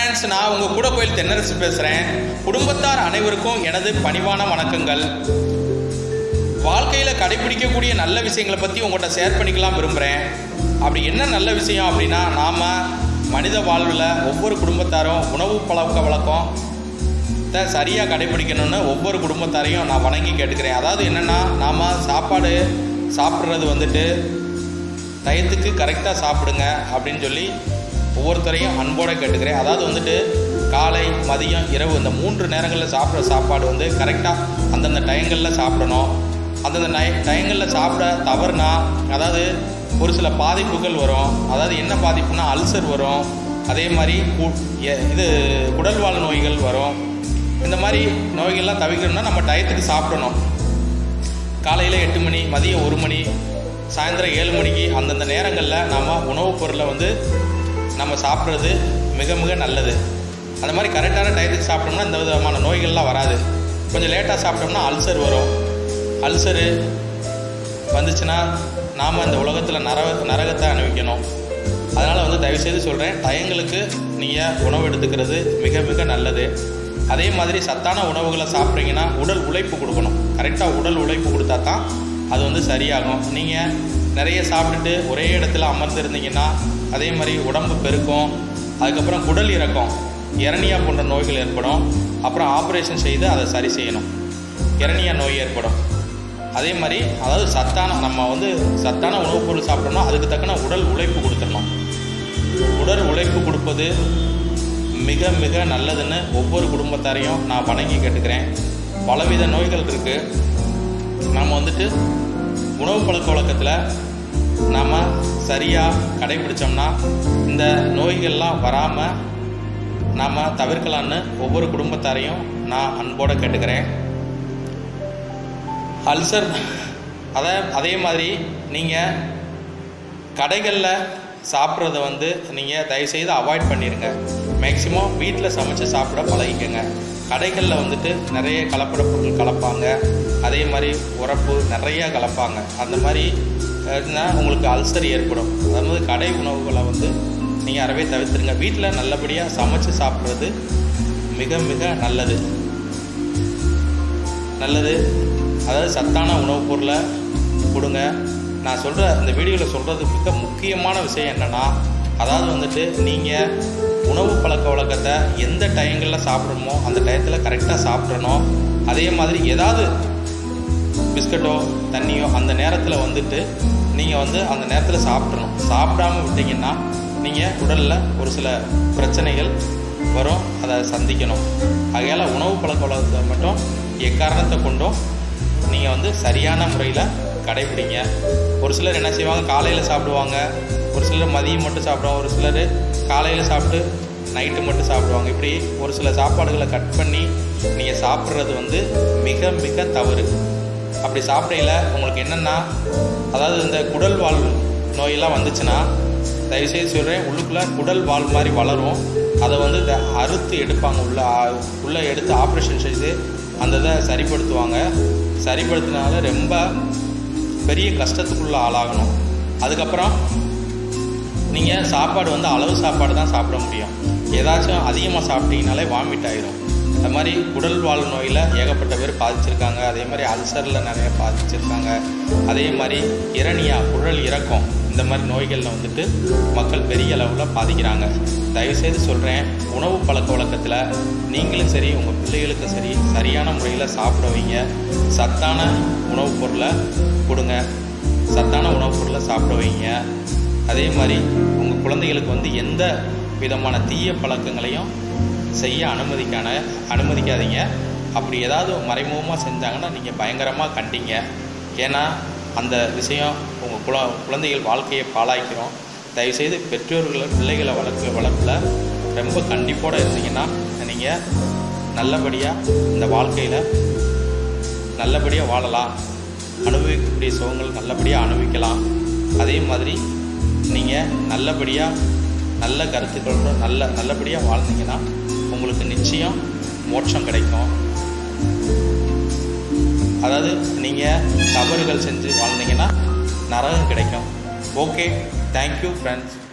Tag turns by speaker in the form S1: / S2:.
S1: friends நான் உங்கள் கூட கோயில் தென்னரசு பேசுகிறேன் குடும்பத்தார் அனைவருக்கும் எனது பணிவான வணக்கங்கள் வாழ்க்கையில் கடைபிடிக்கக்கூடிய நல்ல விஷயங்களை பற்றி உங்கள்கிட்ட ஷேர் பண்ணிக்கலாம் விரும்புகிறேன் அப்படி என்ன நல்ல விஷயம் அப்படின்னா நாம் மனித வாழ்வில் ஒவ்வொரு குடும்பத்தாரும் உணவு பழக்க வழக்கம் சரியாக கடைபிடிக்கணும்னு ஒவ்வொரு குடும்பத்தாரையும் நான் வணங்கி கேட்டுக்கிறேன் அதாவது என்னென்னா நாம் சாப்பாடு சாப்பிட்றது வந்துட்டு டயத்துக்கு கரெக்டாக சாப்பிடுங்க அப்படின்னு சொல்லி ஒவ்வொருத்தரையும் அன்போடு கேட்டுக்கிறேன் அதாவது வந்துட்டு காலை மதியம் இரவு இந்த மூன்று நேரங்களில் சாப்பிட்ற சாப்பாடு வந்து கரெக்டாக அந்தந்த டயங்களில் சாப்பிடணும் அந்தந்த நய டயங்களில் சாப்பிட தவறுனா அதாவது ஒரு சில பாதிப்புகள் வரும் அதாவது என்ன பாதிப்புனா அல்சர் வரும் அதே மாதிரி கு- எ- இது குடல்வால் நோய்கள் வரும் இந்த மாதிரி நோய்கள்லாம் தவிர்க்கணும்னா நம்ம டயத்துக்கு சாப்பிடணும் காலையில் எட்டு மணி மதியம் ஒரு மணி சாயந்தரம் ஏழு மணிக்கு அந்தந்த நேரங்களில் நாம் உணவுப் பொருளை வந்து நம்ம சாப்பிட்றது மிக மிக நல்லது அந்த மாதிரி கரெக்டான டயத்துக்கு சாப்பிட்டோம்னா இந்த விதமான நோய்கள்லாம் வராது கொஞ்சம் லேட்டாக சாப்பிட்டோம்னா அல்சர் வரும் அல்சரு வந்துச்சுன்னா நாம் இந்த உலகத்தில் நரக நரகத்தை அனுபவிக்கணும் அதனால் வந்து தயவுசெய்து சொல்கிறேன் டயங்களுக்கு நீங்கள் உணவு எடுத்துக்கிறது மிக மிக நல்லது அதே மாதிரி சத்தான உணவுகளை சாப்பிட்றீங்கன்னா உடல் உழைப்பு கொடுக்கணும் கரெக்டாக உடல் உழைப்பு கொடுத்தா தான் அது வந்து சரியாகும் நீங்கள் நிறைய சாப்பிட்டுட்டு ஒரே இடத்துல அமர்ந்திருந்தீங்கன்னா அதே மாதிரி உடம்பு பெருக்கும் அதுக்கப்புறம் குடல் இறக்கம் இரணியா போன்ற நோய்கள் ஏற்படும் அப்புறம் ஆப்ரேஷன் செய்து அதை சரி செய்யணும் இரணியா நோய் ஏற்படும் அதே மாதிரி அதாவது சத்தான நம்ம வந்து சத்தான உணவுப் பொருள் சாப்பிட்டோம்னா அதுக்கு தக்கன உடல் உழைப்பு கொடுத்துடணும் உடல் உழைப்பு கொடுப்பது மிக மிக நல்லதுன்னு ஒவ்வொரு குடும்பத்தாரையும் நான் வணங்கி கேட்டுக்கிறேன் பலவித நோய்கள் இருக்குது நம்ம வந்துட்டு உணவு பழக்க வழக்கத்தில் நாம் சரியாக கடைபிடிச்சோம்னா இந்த நோய்கள்லாம் வராமல் நாம் தவிர்க்கலான்னு ஒவ்வொரு குடும்பத்தாரையும் நான் அன்போடு கேட்டுக்கிறேன் அல்சர் அதை அதே மாதிரி நீங்கள் கடைகளில் சாப்பிட்றத வந்து நீங்கள் தயவுசெய்து அவாய்ட் பண்ணிடுங்க மேக்ஸிமம் வீட்டில் சமைச்சு சாப்பிட பழகிக்கங்க கடைகளில் வந்துட்டு நிறைய கலப்பட பொருட்கள் கலப்பாங்க அதே மாதிரி உரப்பு நிறைய கலப்பாங்க அந்த மாதிரி இருந்தால் உங்களுக்கு அல்சர் ஏற்படும் அதாவது கடை உணவுகளை வந்து நீங்கள் அறவே தவிர்த்துருங்க வீட்டில் நல்லபடியாக சமைச்சு சாப்பிட்றது மிக மிக நல்லது நல்லது அதாவது சத்தான உணவுப் பொருளை கொடுங்க நான் சொல்கிற இந்த வீடியோவில் சொல்கிறது மிக முக்கியமான விஷயம் என்னென்னா அதாவது வந்துட்டு நீங்கள் உணவு பழக்க வழக்கத்தை எந்த டயங்களில் சாப்பிடணுமோ அந்த டயத்தில் கரெக்டாக சாப்பிடணும் அதே மாதிரி ஏதாவது பிஸ்கட்டோ தண்ணியோ அந்த நேரத்தில் வந்துட்டு நீங்கள் வந்து அந்த நேரத்தில் சாப்பிட்றணும் சாப்பிடாம விட்டீங்கன்னா நீங்கள் உடலில் ஒரு சில பிரச்சனைகள் வரும் அதை சந்திக்கணும் ஆகையால் உணவு பழக்க வழக்கத்தை மட்டும் எக்காரணத்தை கொண்டும் நீங்கள் வந்து சரியான முறையில் கடைபிடிங்க ஒரு சிலர் என்ன செய்வாங்க காலையில் சாப்பிடுவாங்க ஒரு சிலர் மதியம் மட்டும் சாப்பிடுவாங்க ஒரு சிலர் காலையில் சாப்பிட்டு நைட்டு மட்டும் சாப்பிடுவாங்க இப்படி ஒரு சில சாப்பாடுகளை கட் பண்ணி நீங்கள் சாப்பிட்றது வந்து மிக மிக தவறு அப்படி சாப்பிடையில உங்களுக்கு என்னென்னா அதாவது இந்த குடல் வாழ் நோயெல்லாம் வந்துச்சுன்னா தயவுசெய்து சொல்கிறேன் உள்ளுக்குள்ளே குடல் வால் மாதிரி வளரும் அதை வந்து இதை அறுத்து எடுப்பாங்க உள்ள ஆ- உள்ளே எடுத்து ஆப்ரேஷன் செய்து அந்த இதை சரிப்படுத்துவாங்க சரிப்படுத்தினால ரொம்ப பெரிய கஷ்டத்துக்குள்ள ஆளாகணும் அதுக்கப்புறம் நீங்கள் சாப்பாடு வந்து அளவு சாப்பாடு தான் சாப்பிட முடியும் ஏதாச்சும் அதிகமாக சாப்பிட்டீங்கனாலே வாமிட் ஆயிரும் அது மாதிரி குடல் வாழ் நோயில் ஏகப்பட்ட பேர் பாதிச்சிருக்காங்க அதே மாதிரி அல்சரில் நிறைய பாதிச்சிருக்காங்க அதே மாதிரி இரணியா குடல் இறக்கம் இந்த மாதிரி நோய்களில் வந்துட்டு மக்கள் பெரிய அளவில் பாதிக்கிறாங்க தயவுசெய்து சொல்கிறேன் உணவு பழக்க வழக்கத்தில் நீங்களும் சரி உங்கள் பிள்ளைகளுக்கும் சரி சரியான முறையில் சாப்பிட வைங்க சத்தான உணவுப் பொருளை கொடுங்க சத்தான உணவுப் பொருளை சாப்பிட வைங்க அதே மாதிரி உங்கள் குழந்தைகளுக்கு வந்து எந்த விதமான தீய பழக்கங்களையும் செய்ய அனுமதிக்கான அனுமதிக்காதீங்க அப்படி ஏதாவது மறைமுகமாக செஞ்சாங்கன்னா நீங்கள் பயங்கரமாக கண்டிங்க ஏன்னா அந்த விஷயம் உங்கள் குழ குழந்தைகள் வாழ்க்கையை பாழாக்கிறோம் தயவுசெய்து பெற்றோர்களை பிள்ளைகளை வளர்க்க வளர்ப்பில் ரொம்ப கண்டிப்போடு இருந்தீங்கன்னா நீங்கள் நல்லபடியாக இந்த வாழ்க்கையில் நல்லபடியாக வாழலாம் அனுபவிக்கக்கூடிய சுகங்கள் நல்லபடியாக அனுபவிக்கலாம் அதே மாதிரி நீங்கள் நல்லபடியாக நல்ல கருத்துக்களோட நல்ல நல்லபடியாக வாழ்ந்தீங்கன்னா உங்களுக்கு நிச்சயம் மோட்சம் கிடைக்கும் அதாவது நீங்கள் தவறுகள் செஞ்சு வாழ்ந்தீங்கன்னா நரகம் கிடைக்கும் ஓகே தேங்க்யூ ஃப்ரெண்ட்ஸ்